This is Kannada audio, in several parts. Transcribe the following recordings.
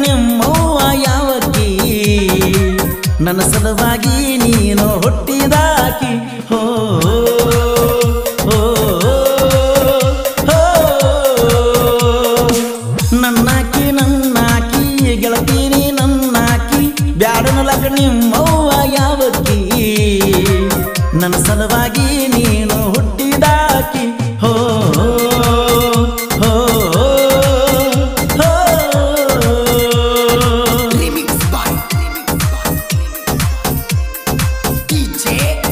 ನಿಮ್ಮವ್ವ ಯಾವಕ್ಕಿ ನನ್ನ ಸಲುವಾಗಿ ನೀನು ಹುಟ್ಟಿದಾಕಿ ಹೋ ಹೋ, ಹೋ. ನನ್ನಾಕಿ ನನ್ನಾಕಿ ಗೆಳತೀನಿ ನನ್ನಾಕಿ ಬ್ಯಾಡನಲಕ ನಿಮ್ಮವ್ವ ಯಾವಕ್ಕಿ ನನ್ನ ಸಲುವಾಗಿ ನೀನು ಹುಟ್ಟಿದಾಕಿ ಹೋ ಹೋ, ಹೋ. Remix by DJ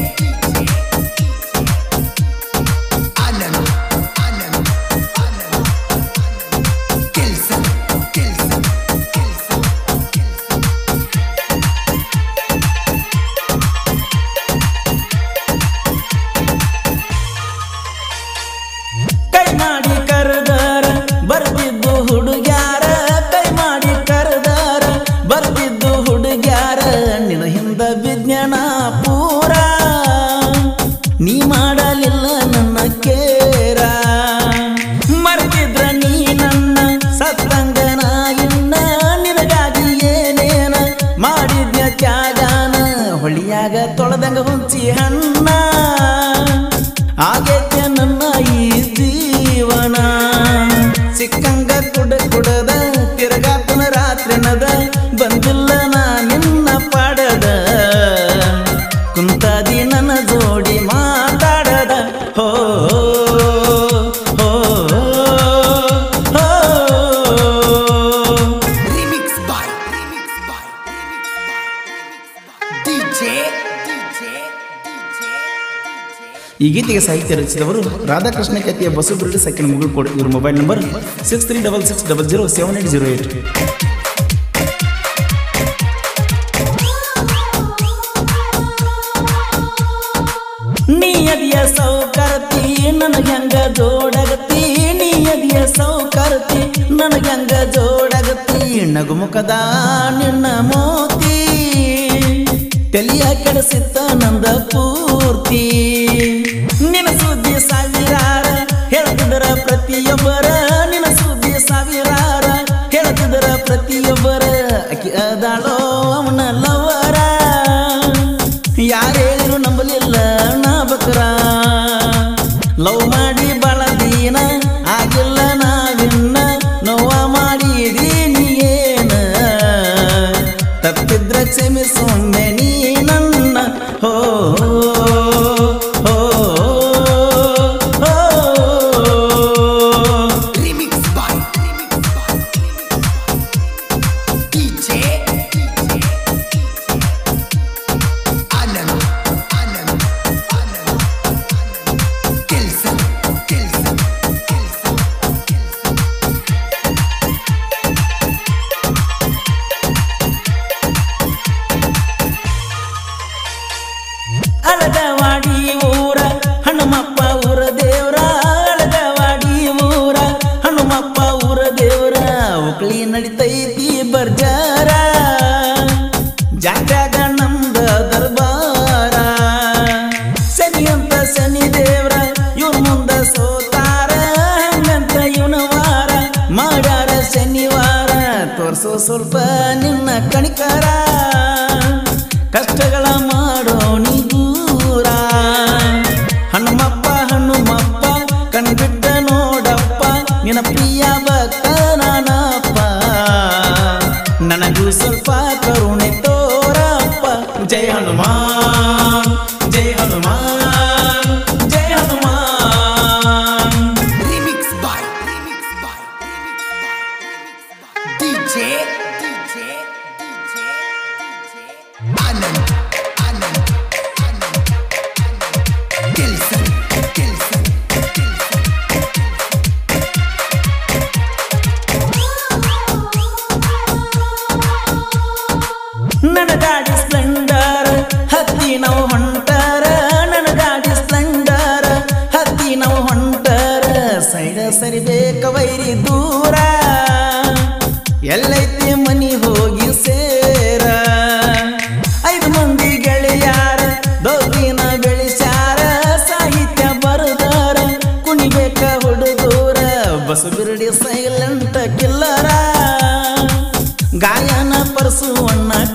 Alan Alan Alan Kelson Kelson Kelson ಕೈ ಮಾಡಿ ಕರೆದಾರ ಬರ್ತಿದ್ದು ಹುಡುಗ್ಯಾರ ಕೈ ಮಾಡಿ ಕರೆದಾರ ಬರ್ತಿದ್ದು ಹುಡುಗ್ಯಾರ ನಿನ್ನ ಹಿಂದ ವಿಜ್ಞಾನ ಪೂರ ನೀ ಮಾಡಲಿಲ್ಲ ನನ್ನ ಕೇರ ಮರೆತಿದ್ರ ನೀ ನನ್ನ ಸತ್ತಂಗನ ಇನ್ನ ನಿನಗಾಗಿ ಏನೇನ ಮಾಡಿದ್ಯ ತ್ಯಾಗಾನ ಹೊಳಿಯಾಗ ತೊಳೆದಂಗ ಹುಂಚಿ ಹಣ್ಣ ಆಗೈತೆ ನನ್ನ ಈ ಜೀವನ ಸಿಕ್ಕಂಗ ಕುಡ ಕುಡದ ತಿರುಗಾತನ ರಾತ್ರಿನದ ಬಂದಿಲ್ಲ ನಾ ನಿನ್ನ ಪಡದ ಕುಂತಾದಿ ನನ್ನ ಜೋಡಿ ಮಾತಾಡದ ಹೋ ಹೋ, ಹೋ. Remix by Remix by DJ DJ DJ ಈ ಗೀತೆಗೆ ಸಾಹಿತ್ಯ ರಚಿಸಿದವರು ರಾಧಾಕೃಷ್ಣ ಕತಿಯ ಬಸವಬಿರಡಿ ಸೆಕೆಂಡ್ ಮುಗುಳು ಕೋಡ್ ಇವ್ರ mobile number six three double six double zero seven eight zero eight ನಿಯದಿಯ ಸೌಕರ್ತಿ ನನಗೆ ಹಂಗ ಜೋಡಗತಿ ನಿಯದಿಯ ಸೌಕರ್ತಿ ನನಗೆ ಹಂಗ ಜೋಡಗತಿ ನಗುಮುಖದ ನಿನ್ನ ಮೋತಿ ತಲಿಯ ಕೆಡಿಸಿತ್ತ ನಂದ ಪೂರ್ತಿ ನಿನ್ನ ಸುದ್ದಿ ಸಾವಿರಾರ ಹೇಳ್ತಿದ್ದರ ಪ್ರತಿಯೊಬ್ಬರ ನಿನ್ನ ಸುದ್ದಿ ಸಾವಿರಾರ ಹೇಳ್ತಿದ್ದರ ಪ್ರತಿಯೊಬ್ಬರ ಅಕ್ಕಿ ಅದಾಳೋ ಅವನ ಲವರ ಯಾರೇನು ನಂಬಲಿಲ್ಲ ನಾ ಬಕ್ರ ಲವ್ ಮಾಡಿ ಬಾಳ ದೀನ ಆಗಿಲ್ಲ ನಾವಿನ್ನ ನೋವ ಮಾಡಿದೀನಿ ಏನ ತಪ್ಪಿದ್ರ ಕ್ಷಮಿಸೊಮ್ಮೆ ನೀ ನನ್ನ ಹೋ ಹೋ, ಹೋ. Remix by Remix by DJ Alan Alan Alan Kelson Kelson Kelson Alagavadi ಊರ ಹನುಮಪ್ಪ ಊರ ದೇವ್ರ ಅಳಗವಾಡಿ ಊರ ಹನುಮಪ್ಪ ಊರ ದೇವ್ರ ಉಕ್ಳಿ ನಡಿತೈತಿ ಬರ್ಜಾರ ಜಾತ್ಯಾಗ ನಮ್ದ ದರ್ಬಾರ ಶನಿ ಅಂತ ಶನಿ ದೇವ್ರ ಇವ್ರ ಮುಂದ ಸೋತಾರ ಹಂಗಂತ ಇವನ ವಾರ ಮಾಡ್ಯಾರ ಶನಿವಾರ ತೋರ್ಸೋ ಸ್ವಲ್ಪ ನಿನ್ನ ಕಣಿಕರ ಕಷ್ಟಗಳ ಮಾಡೋ ನೀ ದೂರ ಹನುಮಪ್ಪ ಹನುಮಪ್ಪ ಕಣ್ಬಿಟ್ಟ ನೋಡಪ್ಪ ನಿನ್ನ ಪ್ರಿಯ ಭಕ್ತ ನಾನಪ್ಪ ನನಗೂ ಸ್ವಲ್ಪ ಕರುಣೆ ತೋರಪ್ಪ ಜಯ ಹನುಮಾನ್ ಜಯ ಹನುಮಾನ್ ಜಯ Hanuman Remix by Remix by DJ DJ DJ Alan Alan Alan Kelson Kelson Kelson ನನ್ನ ಗಾಡಿ ಸ್ಪ್ಲೆಂಡರ್ ಹತ್ತಿ ನಾವು ಹೊಂಟಾರ ನನ್ನ ಗಾಡಿ ಸ್ಪ್ಲೆಂಡರ್ ಹತ್ತಿ ನಾವು ಹೊಂಟಾರ ಸೈಡ ಸರಿಬೇಕ ವೈರಿ ದೂರ ಎಲ್ಲೈತಿ ಮನಿ ಹೋಗಿ ಸೇರ ಐದು ಮಂದಿ ಗೆಳೆಯಾರ ದೋಗಿನ ಬೆಳೆಸ್ಯಾರ ಸಾಹಿತ್ಯ ಬರದಾರ ಕುಣಿಬೇಕ ಹುಡುಗೂರ ಬಸು ಬಿರಡಿ ಸೈಲೆಂಟ್ ಕಿಲ್ಲರ ಗಾಯನ ಪರಸು ಅಣ್ಣ